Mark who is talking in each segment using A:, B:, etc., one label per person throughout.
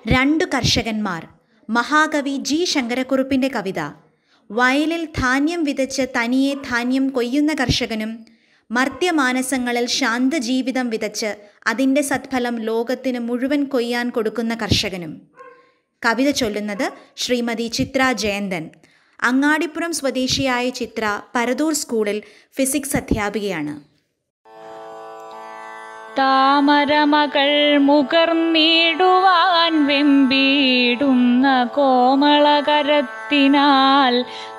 A: രണ്ടു കർഷകന്മാർ മഹാകവി ജി ശങ്കരക്കുറുപ്പിൻ്റെ കവിത വയലിൽ ധാന്യം വിതച്ച് തനിയെ ധാന്യം കൊയ്യുന്ന കർഷകനും മർത്യമാനസങ്ങളിൽ ശാന്തജീവിതം വിതച്ച് അതിൻ്റെ സത്ഫലം ലോകത്തിന് മുഴുവൻ കൊയ്യാൻ കൊടുക്കുന്ന കർഷകനും കവിത ചൊല്ലുന്നത് ശ്രീമതി ചിത്ര ജയന്തൻ അങ്ങാടിപ്പുറം സ്വദേശിയായ ചിത്ര പരതൂർ സ്കൂളിൽ ഫിസിക്സ് അധ്യാപികയാണ്
B: താമരമകൾ മുകർന്നിടുവാൻ വെമ്പിടുന്ന കോമളകരത്തിനാൽ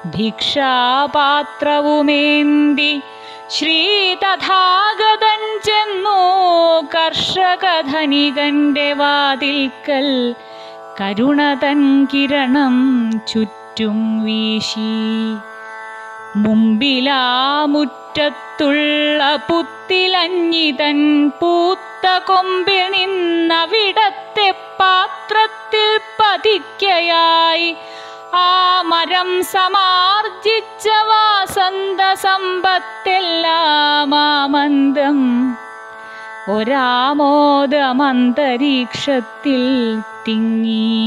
B: ഭിക്ഷാപാത്രവുമേന്തി ശ്രീ തഥാഗതൻ ചെന്നു കർഷകധനികന്റെ വാതിൽക്കൽ കരുണതൻ കിരണം ചുറ്റും വീശി മുമ്പിലാ മുറ്റത്തുള്ള പുത്തിലഞ്ഞിതൻ പൂത്ത കൊമ്പിൽ നിന്നവിടത്തെ പാത്രത്തിൽ പതിക്കയായി ആ മരം സമാർജിച്ച വാസന്ത സമ്പത്തെല്ലാം ആമന്ദം ഒരാമോദമന്തരീക്ഷത്തിൽ തിങ്ങി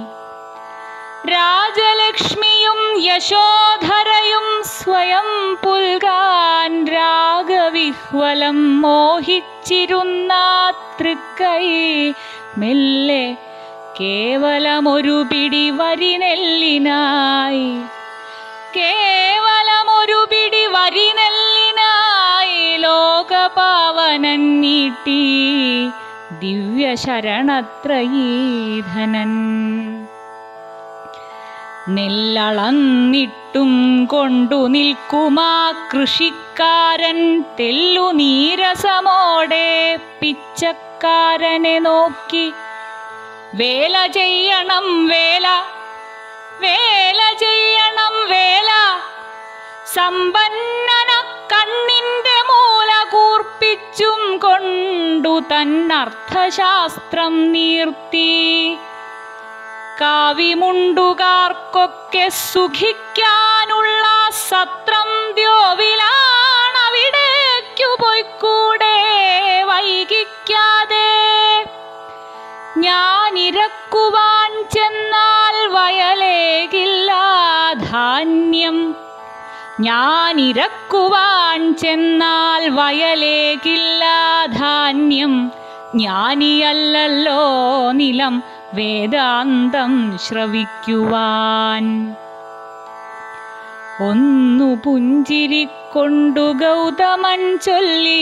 B: രാജലക്ഷ്മിയും യശോധരയും സ്വയം പുൽകാൻ രാഗവിഹ്വലം മോഹിച്ചിരുന്ന തൃക്കൈ മെല്ലെ കേവലമൊരു പിടി വരിനെല്ലിനായി കേവലമൊരു പിടി വരിനെല്ലിനായി ലോകപാവനൻ നീട്ടി ദിവ്യശരണത്രയീധനൻ നെല്ലളന്നിട്ടും കൊണ്ടു നിൽക്കുമാ കൃഷിക്കാരൻ തെല്ലു നീരസമോടെ പിച്ചക്കാരനെ നോക്കി വേല ചെയ്യണം വേല വേല ചെയ്യണം വേല സമ്പന്നന കണ്ണിന്റെ മൂല കൂർപ്പിച്ചും കൊണ്ടു തന്നർത്ഥശാസ്ത്രം നീർത്തി കാവിമുണ്ടുകാർക്കൊക്കെ സുഖിക്കാനുള്ള സത്രം ദ്യോവിലാണവിടേക്കു പോയിക്കൂടെ വൈകിക്കാതെ ഞാനിരക്കുവാൻ ചെന്നാൽ വയലേകില്ല ധാന്യം ഞാനിരക്കുവാൻ ചെന്നാൽ വയലേകില്ല ധാന്യം ജ്ഞാനിയല്ലല്ലോ നിലം വേദാന്തം ശ്രവിക്കുവാൻ ഒന്നു പുഞ്ചിരിക്കൊണ്ടു ഗൗതമൻ ചൊല്ലി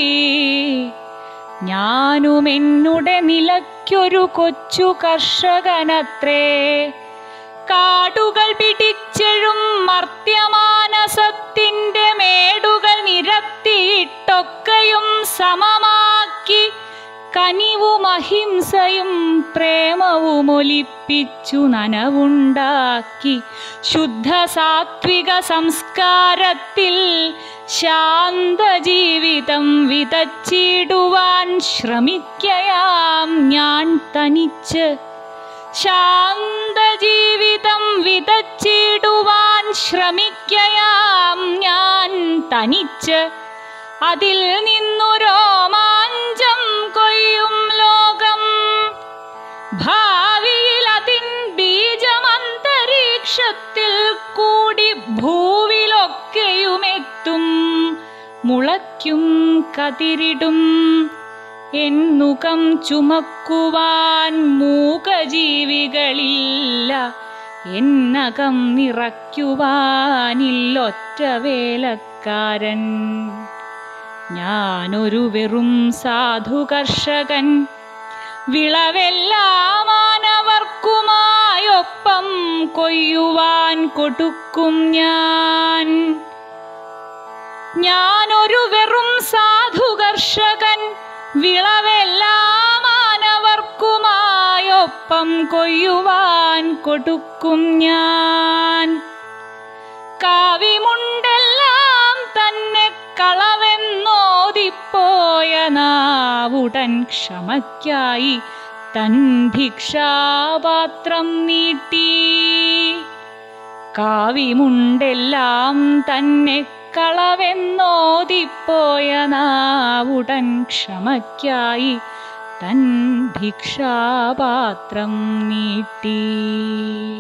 B: ഞാനും എന്നുടെ നിലയ്ക്കൊരു കൊച്ചു കർഷകനത്രേ കാടുകൾ പിടിച്ചെഴും മർത്യമാനസത്തിന്റെ മേടുകൾ നിരത്തിയിട്ടൊക്കെയും സമമാക്കി കനിവും അഹിംസയും പ്രേമവും ഒലിപ്പിച്ചു നനവുണ്ടാക്കി ശുദ്ധ സാത്വിക സംസ്കാരത്തിൽ ശാന്തജീവിതം വിതച്ചിടുവാൻ ശ്രമിക്കയാം ഞാൻ തനിച്ച് ശാന്തജീവിതം വിതച്ചിടുവാൻ ശ്രമിക്കയാം ഞാൻ തനിച്ച് അതിൽ നിന്നു രോമാഞ്ചം കൊയ്യും ലോകം ഭാവിയിൽ അതിൻ ബീജമന്തരീക്ഷത്തിൽ കൂടി ഭൂവിലൊക്കെയുമെത്തും മുളയ്ക്കും കതിരിടും എന്നുകം ചുമക്കുവാൻ മൂകജീവികളില്ല എന്നകം നിറയ്ക്കുവാനില്ലൊറ്റ വേലക്കാരൻ ഞാനൊരു വെറും സാധു കർഷകൻ വിളവെല്ലാം മാനവർക്കുമായൊപ്പം കൊയ്യുവാൻ കൊടുക്കും ഞാൻ ഞാനൊരു വെറും സാധു കർഷകൻ വിളവെല്ലാം മാനവർക്കുമായൊപ്പം കൊയ്യുവാൻ കൊടുക്കും ഞാൻ കാവിമുണ്ടെല്ലാം തന്നെ കളവെന്നോതിപ്പോയ നാവുടൻ ക്ഷമയ്ക്കായി തൻ ഭിക്ഷാപാത്രം നീട്ടി കാവിമുണ്ടെല്ലാം തന്നെ കളവെന്നോതിപ്പോയ നാവുടൻ ക്ഷമയ്ക്കായി തൻ ഭിക്ഷാപാത്രം നീട്ടി